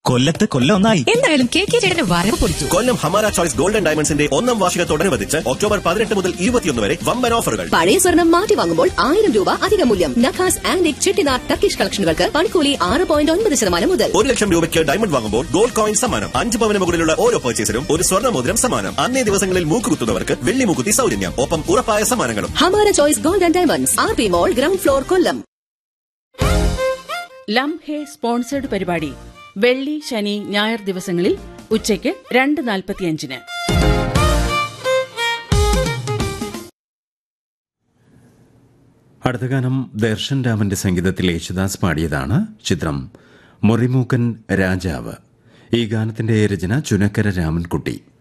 കൊല്ലത്ത് കൊല്ലം ഒന്നായി എന്തായാലും കെ കെ ചേട്ടന്റെ വരവ് പൊളിച്ചു കൊല്ലം ഹമാര ചോയ്സ് ഗോൾഡൻ ഡയമണ്ട്സിന്റെ ഒന്നാം വാർഷികത്തോടനുബന്ധിച്ച് ഒക്ടോബർ പതിനെട്ട് മുതൽ ഇരുപത്തിയൊന്ന് വരെ വമ്പൻ ഓഫറുകൾ പഴയ സ്വർണം മാറ്റി വാങ്ങുമ്പോൾ ആയിരം രൂപ അധിക മൂല്യം നഖാസ് ആന്റിക് ചെട്ടിനാർ ടർക്കിഷ് കളക്ഷനുകൾക്ക് പണിക്കൂലി ആറ് പോയിന്റ് ഒൻപത് ശതമാനം മുതൽ ഒരു ലക്ഷം രൂപയ്ക്ക് ഡയമണ്ട് വാങ്ങുമ്പോൾ ഗോൾഡ് കോയിൻ സമ്മാനം അഞ്ച് പവന് മുകളിലുള്ള ഓരോ പർച്ചേസിലും ഒരു സ്വർണ്ണ മോതിരം സമ്മാനം അന്നേ ദിവസങ്ങളിൽ മൂക്കുകുത്തുന്നവർക്ക് വെള്ളി മൂക്കുത്തി സൗജന്യം ഒപ്പം ഉറപ്പായ സമ്മാനങ്ങളും Hamara choice golden diamonds R P mall ground floor Kollam ലം ഹേ സ്പോൺസേഡ് പരിപാടി വെള്ളി ശനി ഞായർ ദിവസങ്ങളിൽ ഉച്ചയ്ക്ക് രണ്ട് നാൽപ്പത്തിയഞ്ചിന് അടുത്ത ഗാനം ദർശൻ രാമന്റെ സംഗീതത്തിൽ യേശുദാസ് പാടിയതാണ് ചിത്രം മുറിമൂക്കൻ രാജാവ് ഈ ഗാനത്തിന്റെ രചന ചുനക്കര രാമൻകുട്ടി